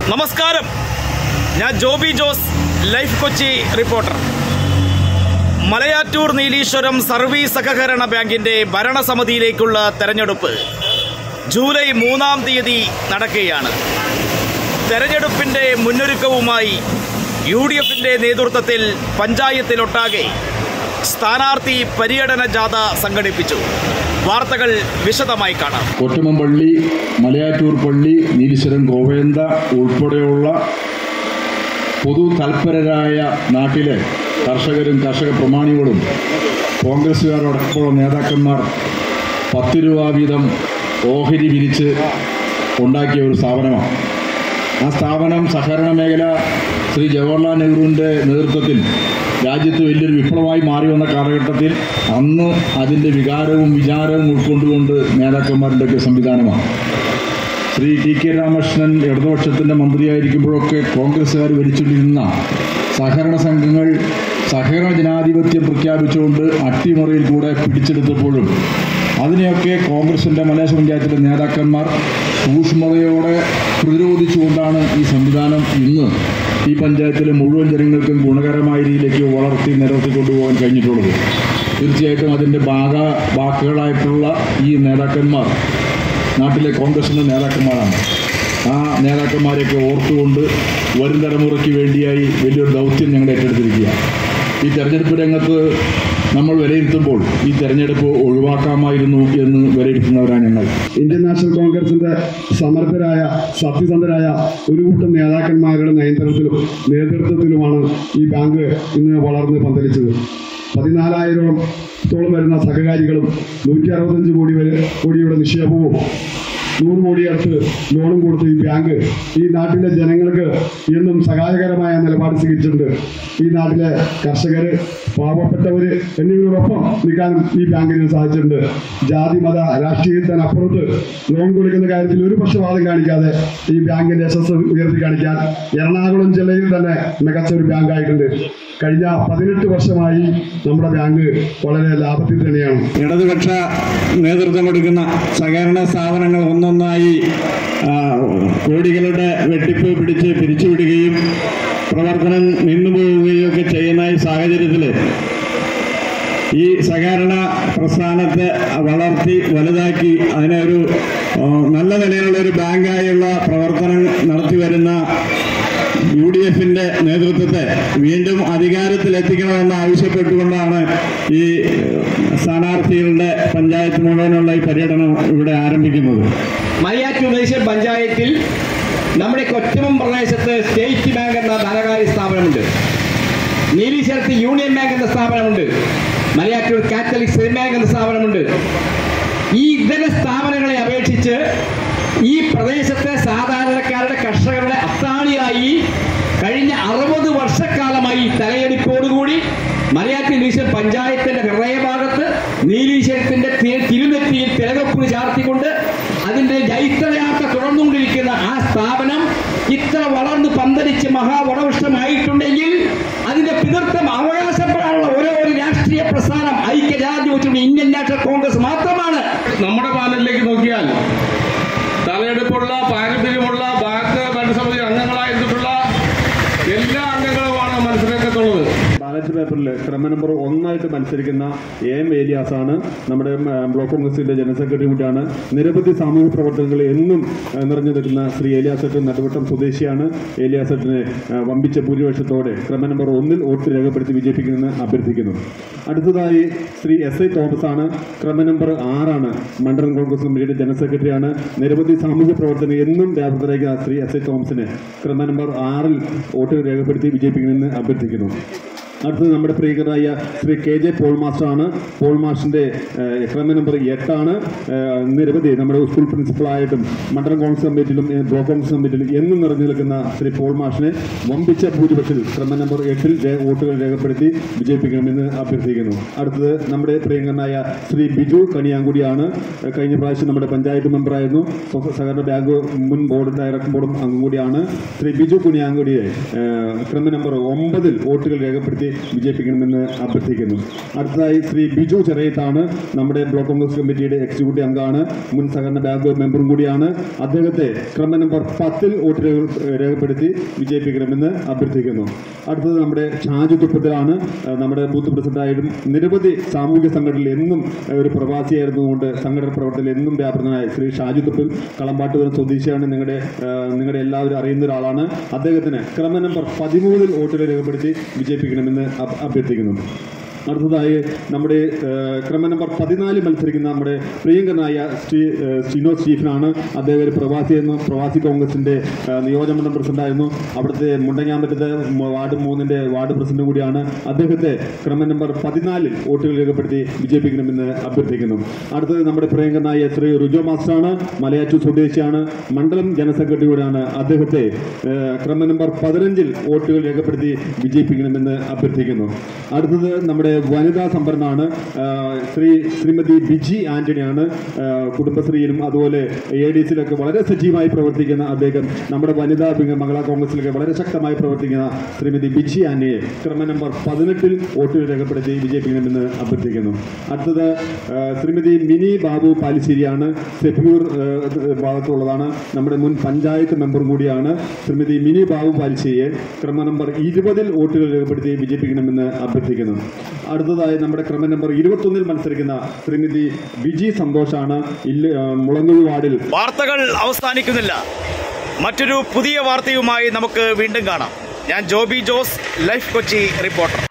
നമസ്കാരം ഞാൻ Joby Jose life Kochi reporter Malayattoor Neeleeswaram service സഹകരണ ബാങ്കിന്റെ ഭരണസമിതിയിലേക്കുള്ള തെരഞ്ഞെടുപ്പ് ജൂലൈ മൂന്നാം തീയതി നടക്കുകയാണ് തെരഞ്ഞെടുപ്പിന്റെ മുന്നൊരുക്കവുമായി യു ഡി എഫിന്റെ നേതൃത്വത്തിൽ പഞ്ചായത്തിലൊട്ടാകെ സ്ഥാനാർത്ഥി പര്യടന ജാഥ സംഘടിപ്പിച്ചു വാർത്തകൾ വിശദമായി കാണാം കൊറ്റമമ്പള്ളി മലയാറ്റൂർ പള്ളി നീലീശ്വരം ഗോവേന്ദ ഉൾപ്പെടെയുള്ള പൊതു തൽപരരായ നാട്ടിലെ കർഷകരും കർഷക പ്രമാണികളും കോൺഗ്രസ്സുകാരടക്കമുള്ള നേതാക്കന്മാർ പത്ത് രൂപ വീതം ഓഹരി പിരിച്ച് ഉണ്ടാക്കിയ ഒരു സ്ഥാപനമാണ് ആ സ്ഥാപനം സഹകരണ മേഖല ശ്രീ ജവഹർലാൽ നെഹ്റുവിൻ്റെ നേതൃത്വത്തിൽ രാജ്യത്ത് വലിയൊരു വിപ്ലവമായി മാറി വന്ന കാലഘട്ടത്തിൽ അന്ന് അതിൻ്റെ വികാരവും വിചാരവും ഉൾക്കൊണ്ടുകൊണ്ട് നേതാക്കന്മാരുടെയൊക്കെ സംവിധാനമാണ് ശ്രീ ടി കെ രാമകൃഷ്ണൻ ഇടതുപക്ഷത്തിൻ്റെ മന്ത്രിയായിരിക്കുമ്പോഴൊക്കെ കോൺഗ്രസ്സുകാർ ഭരിച്ചുകൊണ്ടിരുന്ന സഹകരണ സംഘങ്ങൾ സഹകരണ ജനാധിപത്യം പ്രഖ്യാപിച്ചുകൊണ്ട് അട്ടിമറിയിൽ കൂടെ പിടിച്ചെടുത്തപ്പോഴും അതിനെയൊക്കെ കോൺഗ്രസിൻ്റെ മലയാള പഞ്ചായത്തിലെ നേതാക്കന്മാർ സൂക്ഷ്മതയോടെ പ്രതിരോധിച്ചുകൊണ്ടാണ് ഈ സംവിധാനം ഇന്ന് ഈ പഞ്ചായത്തിലെ മുഴുവൻ ജനങ്ങൾക്കും ഗുണകരമായ രീതിയിലേക്ക് വളർത്തി നിലനിർത്തി കൊണ്ടുപോകാൻ കഴിഞ്ഞിട്ടുള്ളത് തീർച്ചയായിട്ടും അതിൻ്റെ ഭാഗ വാക്കുകളായിട്ടുള്ള ഈ നേതാക്കന്മാർ നാട്ടിലെ കോൺഗ്രസിൻ്റെ നേതാക്കന്മാരാണ് ആ നേതാക്കന്മാരെയൊക്കെ ഓർത്തുകൊണ്ട് വരും തലമുറയ്ക്ക് വേണ്ടിയായി വലിയൊരു ദൗത്യം ഞങ്ങൾ ഏറ്റെടുത്തിരിക്കുക ഈ തെരഞ്ഞെടുപ്പ് രംഗത്ത് നമ്മൾ വിലയിരുത്തുമ്പോൾ ഈ തെരഞ്ഞെടുപ്പ് ഒഴിവാക്കാമായിരുന്നു എന്ന് വിലയിരുത്തുന്നവരാണ് ഞങ്ങൾ ഇന്ത്യൻ നാഷണൽ കോൺഗ്രസിന്റെ സമർത്ഥരായ സത്യസന്ധരായ ഒരു കൂട്ടം നേതാക്കന്മാരുടെ നിയന്ത്രണത്തിലും നേതൃത്വത്തിലുമാണ് ഈ ബാങ്ക് ഇന്ന് വളർന്ന് പന്തലിച്ചത് പതിനാലായിരത്തോളം വരുന്ന സഹകാരികളും നൂറ്റി അറുപത്തഞ്ച് കോടി വരെ കോടിയുടെ നിക്ഷേപവും നൂറ് കോടി അടുത്ത് ലോണും കൊടുത്ത് ഈ ബാങ്ക് ഈ നാട്ടിലെ ജനങ്ങൾക്ക് എന്നും സഹായകരമായ നിലപാട് സ്വീകരിച്ചിട്ടുണ്ട് ഈ നാട്ടിലെ കർഷകർ പാവപ്പെട്ടവർ എന്നിവരോടൊപ്പം നിൽക്കാനും ഈ ബാങ്കിന് സാധിച്ചിട്ടുണ്ട് ജാതി മത രാഷ്ട്രീയത്തിനപ്പുറത്ത് ലോൺ കൊടുക്കുന്ന കാര്യത്തിൽ ഒരു പക്ഷപാതം കാണിക്കാതെ ഈ ബാങ്കിന്റെ യശസ് ഉയർത്തി കാണിക്കാൻ എറണാകുളം ജില്ലയിൽ തന്നെ മികച്ച ഒരു ബാങ്കായിട്ടുണ്ട് കഴിഞ്ഞ പതിനെട്ട് വർഷമായി നമ്മുടെ ബാങ്ക് വളരെ ലാഭത്തിൽ തന്നെയാണ് ഇടതുപക്ഷ നേതൃത്വം കൊടുക്കുന്ന സഹകരണ സ്ഥാപനങ്ങൾ ഒന്നൊന്നായി ആ, കോടികളുടെ വെട്ടിപ്പ് പിടിച്ച് പിരിച്ചുവിടുകയും പ്രവർത്തനം നിന്നുപോവുകയും ഒക്കെ ചെയ്യുന്ന ഈ സാഹചര്യത്തിൽ ഈ സഹകരണ പ്രസ്ഥാനത്തെ വളർത്തി വലുതാക്കി അതിനെ ഒരു ആ, നല്ല നിലയിലുള്ള ഒരു ബാങ്കായുള്ള പ്രവർത്തനം നടത്തി വരുന്ന യു ഡി എഫിന്റെ നേതൃത്വത്തെ വീണ്ടും അധികാരത്തിലെത്തിക്കണമെന്ന് ആവശ്യപ്പെട്ടുകൊണ്ടാണ് ഈ സ്ഥാനാർത്ഥികളുടെ പഞ്ചായത്ത് മുഴുവനുള്ള ഈ പര്യടനം ഇവിടെ ആരംഭിക്കുന്നത് മലയാറ്റൂർ ദേശീയ പഞ്ചായത്തിൽ നമ്മുടെ കൊറ്റമം പ്രദേശത്ത് സ്റ്റേറ്റ് ബാങ്ക് എന്ന ധനകാര്യ സ്ഥാപനമുണ്ട് നീലീശ്വരത്ത് യൂണിയൻ ബാങ്ക് എന്ന സ്ഥാപനമുണ്ട് മലയാറ്റൂർ കാത്തലിക് സ്റ്റേറ്റ് ബാങ്ക് എന്ന സ്ഥാപനമുണ്ട് ഈ ഇതര സ്ഥാപനങ്ങളെ അപേക്ഷിച്ച് ഈ പ്രദേശത്തെ സാധാരണക്കാരുടെ കർഷകരുടെ അത്താണിയായി കഴിഞ്ഞ അറുപത് വർഷക്കാലമായി തലയെടുപ്പോടുകൂടി മലയാറ്റൂർ നീലീശ്വരം പഞ്ചായത്തിന്റെ ഹൃദയഭാഗത്ത് നീലീശ്വരത്തിന്റെ തി- തിരുനെറ്റിയിൽ തിലകപ്പുഴ ചാർത്തിക്കൊണ്ട് അതിന്റെ ജൈത്രയാത്ര തുടർന്നുകൊണ്ടിരിക്കുന്ന ആ സ്ഥാപനം ഇത്ര വളർന്ന് പന്തലിച്ച് മഹാവടവൃഷ്ടമായിട്ടുണ്ടെങ്കിൽ അതിന്റെ പിതൃത്വം അവകാശപ്പെടാനുള്ള ഒരേ ഒരു രാഷ്ട്രീയ പ്രസ്ഥാനം ഐക്യജാതിപത്യം ഇന്ത്യൻ നാഷണൽ കോൺഗ്രസ് മാത്രമാണ് നമ്മുടെ പാനലിലേക്ക് നോക്കിയാൽ തലയെടുപ്പുള്ള പാരമ്പര്യമുള്ള ബാങ്ക് ഭരണസമിതി അംഗങ്ങളായിട്ടുള്ള എല്ലാ അംഗങ്ങളുമാണ് മത്സരരംഗത്തുള്ളത് ബാലറ്റ് പേപ്പറിൽ ക്രമ നമ്പർ ഒന്നായിട്ട് മത്സരിക്കുന്ന എ എം ഏലിയാസാണ് നമ്മുടെ ഉം, ബ്ലോക്ക് കോൺഗ്രസിന്റെ ജനറൽ സെക്രട്ടറി കൂടിയാണ് നിരവധി സാമൂഹ്യ പ്രവർത്തനങ്ങൾ എന്നും ആ, നിറഞ്ഞു നിൽക്കുന്ന ശ്രീ ഏലിയാസെട്ട് നടുവട്ടം സ്വദേശിയാണ് ഏലിയാസെട്ടിനെ ആ, വമ്പിച്ച ഭൂരിപക്ഷത്തോടെ ക്രമ നമ്പർ ഒന്നിൽ വോട്ട് രേഖപ്പെടുത്തി വിജയിപ്പിക്കുമെന്ന് അഭ്യർത്ഥിക്കുന്നു അടുത്തതായി ശ്രീ എസ് ഐ തോമസ് ആണ് ക്രമ നമ്പർ ആറാണ് മണ്ഡലം കോൺഗ്രസ് കമ്മിറ്റിയുടെ ജനറൽ സെക്രട്ടറിയാണ് നിരവധി സാമൂഹ്യ പ്രവർത്തനം എന്നും വ്യാപൃതരായ ശ്രീ എസ് ഐ തോമസിനെ ക്രമ നമ്പർ ആറിൽ വോട്ട് രേഖപ്പെടുത്തി വിജയിപ്പിക്കണമെന്ന് അഭ്യർത്ഥിക്കുന്നു അടുത്തത് നമ്മുടെ പ്രിയകരായ Shri K J Paul master ആണ് പോൾ മാസ്റ്ററിന്റെ ഏഹ്, ക്രമ നമ്പർ എട്ടാണ് ഏഹ്, നിരവധി നമ്മുടെ സ്കൂൾ പ്രിൻസിപ്പളായിട്ടും മണ്ഡലം കോൺഗ്രസ് കമ്മിറ്റിയിലും ഏഹ്, ബ്ലോക്ക് കോൺഗ്രസ് കമ്മിറ്റിയിലും എന്നും നിറഞ്ഞു നിൽക്കുന്ന ശ്രീ പോൾ മാഷിനെ വമ്പിച്ച ഭൂരിപക്ഷത്തിൽ ക്രമ നമ്പർ എട്ടിൽ രേ- വോട്ടുകൾ രേഖപ്പെടുത്തി വിജയിപ്പിക്കണമെന്ന് അഭ്യർത്ഥിക്കുന്നു അടുത്തത് നമ്മുടെ പ്രിയങ്കരനായ ശ്രീ ബിജു കണിയാങ്കുടിയാണ് ഏഹ്, കഴിഞ്ഞ പ്രാവശ്യം നമ്മുടെ പഞ്ചായത്ത് മെമ്പറായിരുന്നു സ്വ- സഹകരണ ബാങ്ക് മുൻ ബോർഡ് ഡയറക്ടർ ബോർഡും അംഗം കൂടിയാണ് ശ്രീ ബിജു കുനിയാങ്കുടിയെ ഏഹ്, ക്രമ നമ്പർ ഒമ്പതിൽ വോട്ടുകൾ രേഖപ്പെടുത്തി വിജയിപ്പിക്കണമെന്ന് അഭ്യർത്ഥിക്കുന്നു അടുത്തതായി ശ്രീ ബിജു ചെറിയത്താണ് നമ്മുടെ ബ്ലോക്ക് കോൺഗ്രസ് കമ്മിറ്റിയുടെ എക്സിക്യൂട്ടീവ് അംഗമാണ് മുൻ സഹകരണ ബാങ്ക് മെമ്പറും കൂടിയാണ് അദ്ദേഹത്തെ ക്രമ നമ്പർ പത്തിൽ വോട്ട് രേഖ- രേഖപ്പെടുത്തി വിജയിപ്പിക്കണമെന്ന് അഭ്യർത്ഥിക്കുന്നു അടുത്തത് നമ്മുടെ ഷാജു തുപ്പത്തിലാണ് ഏഹ് നമ്മുടെ ബൂത്ത് പ്രസിഡന്റായിട്ടും നിരവധി സാമൂഹിക സംഘടനയിൽ എന്നും ഏഹ് ഒരു പ്രവാസിയായിരുന്നുകൊണ്ട് സംഘടന പ്രവർത്തനത്തിൽ എന്നും വ്യാപൃതനായ ശ്രീ ഷാജു തുപ്പിൽ കളമ്പാട്ടുപുരം സ്വദേശിയാണ് നിങ്ങളുടെ ഏഹ് നിങ്ങളുടെ എല്ലാവരും അറിയുന്ന ഒരാളാണ് അദ്ദേഹത്തിന് ക്രമ നമ്പർ പതിമൂന്നിൽ വോട്ടുകൾ രേഖപ്പെടുത്തി വിജയിപ്പിക്കണമെന്ന് അഭ- അഭ്യർത്ഥിക്കുന്നു അടുത്തതായി നമ്മുടെ ഏഹ്, ക്രമ നമ്പർ പതിനാല് മത്സരിക്കുന്ന നമ്മുടെ പ്രിയങ്കനായ ശ്രീ ഏഹ്, ഷിനോ സ്റ്റീഫനാണ് അദ്ദേഹം ഒരു പ്രവാസി എന്ന പ്രവാസി കോൺഗ്രസിന്റെ ഏഹ്, നിയോജകമണ്ഡലം പ്രസിഡന്റായിരുന്നു അവിടുത്തെ മുണ്ടങ്ങാമ്പറ്റത്തെ മ- വാർഡ് മൂന്നിന്റെ വാർഡ് പ്രസിഡന്റ് കൂടിയാണ് അദ്ദേഹത്തെ ക്രമ നമ്പർ പതിനാലിൽ വോട്ടുകൾ രേഖപ്പെടുത്തി വിജയിപ്പിക്കണമെന്ന് അഭ്യർത്ഥിക്കുന്നു അടുത്തത് നമ്മുടെ പ്രിയങ്കനായ ശ്രീ റുജോ മാസ്റ്ററാണ് മലയാറ്റൂർ സ്വദേശിയാണ് മണ്ഡലം ജനറൽ സെക്രട്ടറി കൂടിയാണ് അദ്ദേഹത്തെ ഏഹ്, ക്രമ നമ്പർ പതിനഞ്ചിൽ വോട്ടുകൾ രേഖപ്പെടുത്തി വിജയിപ്പിക്കണമെന്ന് അഭ്യർത്ഥിക്കുന്നു അടുത്തത് നമ്മുടെ വനിതാ സംഭരണമാണ് ആഹ് ശ്രീ ശ്രീമതി ബിജി ആന്റണിയാണ് ആഹ് കുടുംബശ്രീയിലും അതുപോലെ എ ഡി സിയിലൊക്കെ വളരെ സജീവമായി പ്രവർത്തിക്കുന്ന അദ്ദേഹം നമ്മുടെ വനിതാ വിംഗ മഹിളാ കോൺഗ്രസിലൊക്കെ വളരെ ശക്തമായി പ്രവർത്തിക്കുന്ന ശ്രീമതി ബിജി ആന്റണിയെ ക്രമ നമ്പർ പതിനെട്ടിൽ വോട്ടുകൾ രേഖപ്പെടുത്തി വിജയിപ്പിക്കണമെന്ന് അഭ്യർത്ഥിക്കുന്നു അടുത്തത് ആഹ് ശ്രീമതി മിനി ബാബു പാലിശ്ശേരിയാണ് സെഫ്യൂർ ആഹ് ഭാഗത്തുള്ളതാണ് നമ്മുടെ മുൻ പഞ്ചായത്ത് മെമ്പറും കൂടിയാണ് ശ്രീമതി മിനി ബാബു പാലിശ്ശേരിയെ ക്രമ നമ്പർ ഇരുപതിൽ വോട്ടുകൾ രേഖപ്പെടുത്തി വിജയിപ്പിക്കണമെന്ന് അഭ്യർത്ഥിക്കുന്നു അടുത്തതായി നമ്മുടെ ക്രമ നമ്പർ ഇരുപത്തൊന്നിൽ മത്സരിക്കുന്ന ശ്രീമതി ബിജി സന്തോഷാണ് ഇല്ല ആ, മുളങ്ങുഴി വാർഡിൽ വാർത്തകൾ അവസാനിക്കുന്നില്ല മറ്റൊരു പുതിയ വാർത്തയുമായി നമുക്ക് വീണ്ടും കാണാം ഞാൻ ജോബി ജോസ് ലൈഫ് കൊച്ചി റിപ്പോർട്ടർ